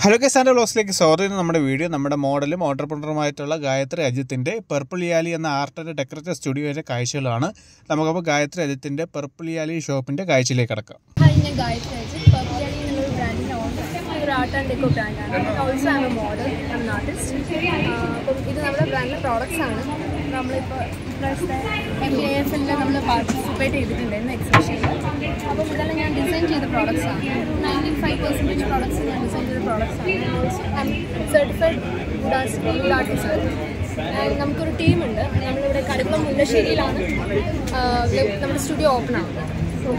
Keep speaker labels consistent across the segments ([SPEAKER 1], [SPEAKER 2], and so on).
[SPEAKER 1] Hello കേസാൻ്റെ ബ്ലോഗ്സിലേക്ക് സ്വാഗതം നമ്മുടെ video നമ്മുടെ മോഡലും ഓണ്ടർപ്രണറുമായിട്ടുള്ള ഗായത്രി അജിത്തിൻ്റെ പർപ്പിൾ യാലി എന്ന ആർട്ട് ആൻഡ് ഡെക്കറേറ്റീവ് സ്റ്റുഡിയോയുടെ കാഴ്ചകളാണ് നമുക്കപ്പോൾ ഗായത്രി അജിത്തിൻ്റെ പർപ്പിൾ യാലി ഷോപ്പിൻ്റെ കാഴ്ചയിലേക്ക് കടക്കാം
[SPEAKER 2] ഹായ് ഞാൻ ഗായത്രി അജിത് പർപ്പിയാലി എന്നുള്ളൊരു ബ്രാൻഡിൻ്റെ ഓണർ ഒരു ആർട്ട് ആൻഡ് ഡെക്കോ ബ്രാൻഡാണ് also am a model am artist അപ്പം ഇത് നമ്മുടെ ബ്രാൻഡിലെ പ്രോഡക്റ്റ്സ് ആണ് നമ്മളിപ്പോൾ ഇപ്രാവശ്യത്തെ എം ബി എഫ് എല്ലിൽ നമ്മൾ പാർട്ടിസിപ്പേറ്റ് ചെയ്തിട്ടുണ്ടായിരുന്നു എക്സിബിഷനിൽ അപ്പം ഇതെല്ലാം ഞാൻ ഡിസൈൻ ചെയ്ത പ്രോഡക്റ്റ്സ് ആണ് നയൻറ്റി ഫൈവ് പെർസെൻറ്റേജ് പ്രോഡക്റ്റ്സ് ഞാൻ ഡിസൈൻ ചെയ്ത പ്രോഡക്റ്റ്സ് ആണ് also I certified wood artist and നമുക്കൊരു ടീമുണ്ട് നമ്മളിവിടെ കടുക്കം മുല്ലശ്ശേരിയിലാണ് നമ്മുടെ സ്റ്റുഡിയോ ഓപ്പൺ ആവുന്നത് സോ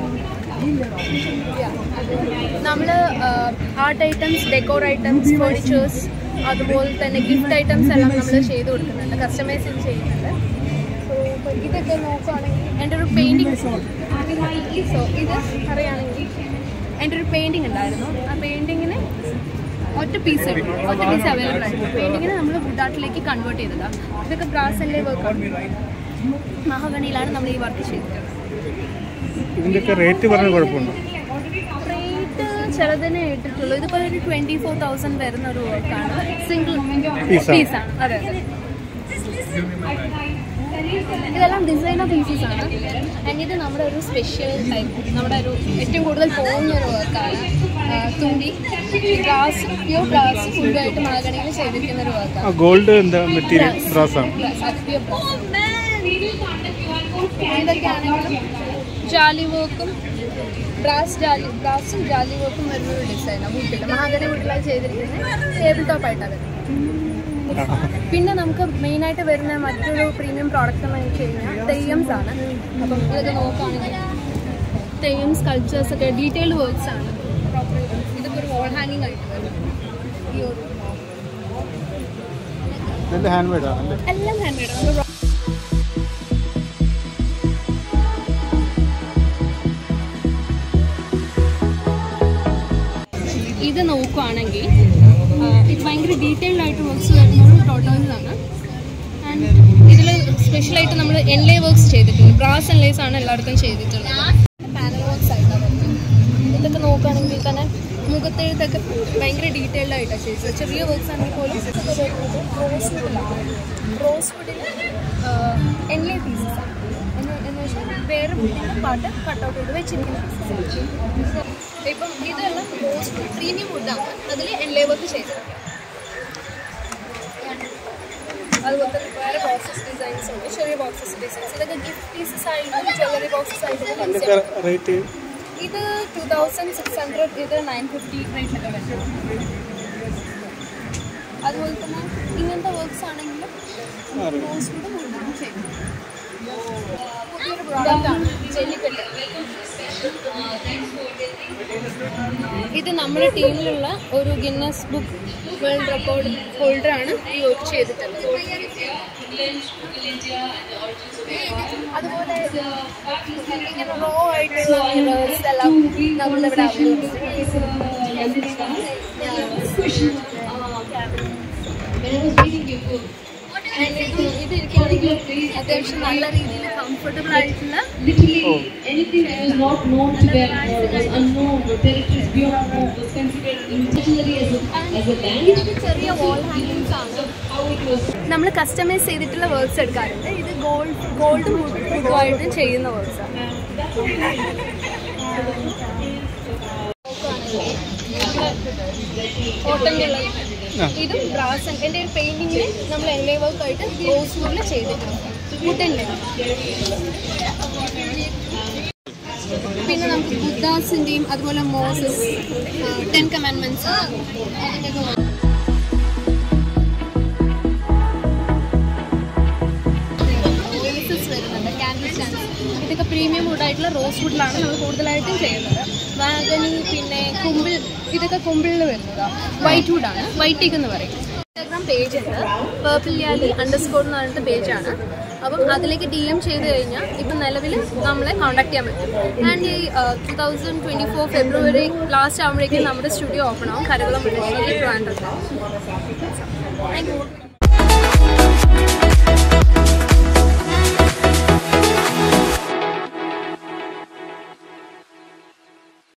[SPEAKER 2] നമ്മൾ art items decor items furnitures അതുപോലെ തന്നെ ഗിഫ്റ്റ് ഐറ്റംസ് എല്ലാം നമ്മൾ ചെയ്ത് കൊടുക്കുന്നുണ്ട് കസ്റ്റമൈസ് ചെയ്ത് ചെയ്യുന്നുണ്ട് സോ ഇപ്പോൾ ഇതൊക്കെ നോക്കുകയാണെങ്കിൽ എൻ്റെ ഒരു പെയിൻറ്റിങ് സോ ഇത് പറയുകയാണെങ്കിൽ എൻ്റെ ഒരു പെയിൻറ്റിങ് ഉണ്ടായിരുന്നു ആ പെയിൻറ്റിങ്ങിന് ഒറ്റ പീസ് ഒറ്റ പീസ് അവൈലബിൾ ആയിരുന്നു പെയിൻറ്റിങ്ങിന് നമ്മൾ വുഡ് ആർട്ടിലേക്ക് കൺവേർട്ട് ചെയ്തതാണ് ഇതൊക്കെ ബ്രാസിൻ്റെ വർക്ക് മഹാഗണിയിലാണ് നമ്മൾ ഈ വർക്ക് ചെയ്തത്
[SPEAKER 1] ഇതിൻ്റെയൊക്കെ റേറ്റ് പറഞ്ഞ കുഴപ്പമുണ്ടോ
[SPEAKER 2] റേറ്റ് ചിലതിനെ ഇട്ടിട്ടുള്ളൂ ഇതിപ്പോൾ ഒരു ട്വൻറ്റി ഫോർ തൗസൻഡ് വരുന്ന ഒരു വർക്കാണ് സിംഗിൾ
[SPEAKER 1] Piece ആ?
[SPEAKER 2] പീസാണ് അതെ അതെ ഇതെല്ലാം ഡിസൈനർ പീസസ് ആണ് ആൻഡ് ഇത് നമ്മുടെ ഒരു സ്പെഷ്യൽ ടൈപ്പ് നമ്മുടെ ഒരു ഏറ്റവും കൂടുതൽ പോകുന്ന ഒരു വർക്കാണ് തുമ്പി ഗ്രാസ് പ്യൂർ ഗ്രാസ് ഫുഡായിട്ട് മാഗണിയിൽ ചെയ്തിരിക്കുന്ന ഒരു വർക്കാണ്
[SPEAKER 1] ഗോൾഡ് എന്താ മെറ്റീരിയൽ ബ്രാസാണ്
[SPEAKER 2] ഇതൊക്കെയാണെങ്കിലും ജാലി വർക്കും ബ്രാസ് ജാലി ബ്രാസും ജാലി വർക്കും വരുന്ന ഒരു ഡിസൈനാണ് വുഡിൽ മഹാഗണി വുഡിലാണ് ചെയ്തിരിക്കുന്നത് ടേബിൾ ടോപ്പ് ആയിട്ടാണ് വരുന്നത് പിന്നെ നമുക്ക് മെയിനായിട്ട് വരുന്ന മറ്റൊരു പ്രീമിയം പ്രോഡക്റ്റ് എന്ന് വെച്ച് കഴിഞ്ഞാൽ തെയ്യംസ് ആണ് അപ്പം ഇതൊക്കെ നോക്കുകയാണെങ്കിൽ തെയ്യം സ്കൾച്ചേഴ്സ് ഒക്കെ ഡീറ്റെയിൽഡ് വർക്ക്സ് ആണ് ഇതൊക്കെ ഒരു വോൾ ഹാങ്ങിങ് ആയിട്ട് വരും ഈ ഒരു
[SPEAKER 1] ഇതിൻ്റെ ഹാൻഡ് മെയ്ഡ് ആണല്ലേ
[SPEAKER 2] എല്ലാം ഹാൻഡ് മെയ്ഡ് നമ്മൾ ഇത് നോക്കുവാണെങ്കിൽ ആ, ഇത് ഭയങ്കര ഡീറ്റെയിൽഡ് ആയിട്ട് വർക്ക്സ് വരുന്നത് ടോട്ടോയിലാണ് ആൻഡ് ഇതിൽ സ്പെഷ്യലായിട്ട് നമ്മൾ എൻലേ വർക്ക്സ് ചെയ്തിട്ടുണ്ട് ബ്രാസ് എൻലേസ് ആണ് എല്ലായിടത്തും ചെയ്തിട്ടുള്ളത് പാനൽ വർക്ക്സ് ആയിട്ടാണ് വരുന്നത് ഇതൊക്കെ നോക്കുകയാണെങ്കിൽ തന്നെ മുഖത്തെഴുത്തൊക്കെ ഭയങ്കര ഡീറ്റെയിൽഡ് ആയിട്ടാണ് ചെയ്തത് ചെറിയ വർക്ക്സ് ആണെങ്കിൽ പോലും ഇതൊക്കെ വരുന്നത് റോസ് വുഡിലാണ് റോസ് വുഡിൽ എൻലേ പീസസ് ആണ് എന്ന് എന്ന് വെച്ചാൽ വേറെ വുഡിൻ്റെ പാട്ട് കട്ടൗട്ട് ചെയ്ത് വെച്ചിരിക്കുന്ന പീസസ് ഇപ്പം ഇതെല്ലാം റോസ് വുഡ് പ്രീമിയം വുഡാണ് അതിൽ എൻലേ വർക്ക് ചെയ്തത് അതുപോലെ തന്നെ വേറെ ബോക്സസ് ഡിസൈൻസ് ഉണ്ട് ചെറിയ ബോക്സസ് ഡിസൈൻസ് ഇതൊക്കെ ഗിഫ്റ്റ് പീസസ് ആയിട്ടും ജ്വല്ലറി ബോക്സസ് ആയിട്ടും
[SPEAKER 1] റേറ്റ്
[SPEAKER 2] ഇത് ടു തൗസൻഡ് സിക്സ് ഹൺഡ്രഡ് ഇത് നയൻ ഫിഫ്റ്റി റേറ്റിലൊക്കെ വരുന്നത് അതുപോലെ തന്നെ ഇങ്ങനത്തെ വർക്ക്സ് ആണെങ്കിലും റോസ് വുഡ് മുഴുവൻ ചെയ്യും പുതിയൊരു പ്രോഡക്റ്റാണ് ജെല്ലിക്കെട്ട് ഇത് നമ്മുടെ ടീമിലുള്ള ഒരു ഗിന്നസ് ബുക്ക് വേൾഡ് റെക്കോർഡ് ഹോൾഡറാണ് ഈ വർക്ക് ചെയ്തിട്ടുള്ളത് അതുപോലെ ഇങ്ങനെ റോ ആയിട്ടുള്ള മിറേഴ്സ് എല്ലാം നമ്മളിവിടെ ഇത് ഇരിക്കുകയാണെങ്കിൽ അത്യാവശ്യം നല്ല രീതിയിൽ കംഫർട്ടബിൾ ആയിട്ടുള്ള
[SPEAKER 3] Literally, anything that was not known to them or was unknown or territories beyond known was considered intentionally as a, as a land.
[SPEAKER 2] ഇത് ചെറിയ വാൾ ഹാങ്ങിങ്സ് ആണ്
[SPEAKER 3] How it was
[SPEAKER 2] നമ്മൾ കസ്റ്റമൈസ് ചെയ്തിട്ടുള്ള വർക്ക്സ് എടുക്കാറുണ്ട് ഇത് ഗോൾഡ് ഗോൾഡ് മുഴുവനായിട്ട് ചെയ്യുന്ന വർക്ക്സ് ആണ് കോട്ടണിലുള്ള ഇതും ബ്രാസ് എൻ്റെ ഒരു പെയിന്റിങ്ങിന് നമ്മൾ എൻലേ വർക്ക് ആയിട്ട് റോസ് വുഡിൽ ചെയ്തിട്ടുണ്ട് വുഡല്ലേ പിന്നെ നമുക്ക് ബുദ്ധാസിൻ്റെയും അതുപോലെ മോസസ് ടെൻ കമാൻഡ്മെന്റ്സ് അതിൻ്റെയൊക്കെ work. ഓയിസസ് വരുന്നുണ്ട് ക്യാൻഡിൽ സ്റ്റാൻഡ് ഇതൊക്കെ പ്രീമിയം വുഡായിട്ടുള്ള റോസ് വുഡിലാണ് നമ്മൾ കൂടുതലായിട്ടും ചെയ്യുന്നത് വാഗനി പിന്നെ കുമ്പിൾ ഇതൊക്കെ കുമ്പിളിൽ വരുന്നതാണ് വൈറ്റ് വുഡാണ് വൈറ്റ് ടീക്ക് എന്ന് പറയും ഇൻസ്റ്റാഗ്രാം പേജ് ഉണ്ട് പേർപ്പിൾ യാലി അണ്ടർസ്കോർ എന്ന് പറഞ്ഞിട്ട് പേജാണ് അപ്പം അതിലേക്ക് ഡി എം ചെയ്ത് കഴിഞ്ഞാൽ ഇപ്പം നിലവിൽ നമ്മളെ കോൺടാക്ട് ചെയ്യാൻ പറ്റും ആൻഡ് ഈ two thousand twenty four February last ആകുമ്പോഴേക്കും നമ്മുടെ സ്റ്റുഡിയോ ഓപ്പൺ ആവും കരകുളം മുല്ലശ്ശേരി ട്രിവാൻഡ്രത്ത് താങ്ക് യു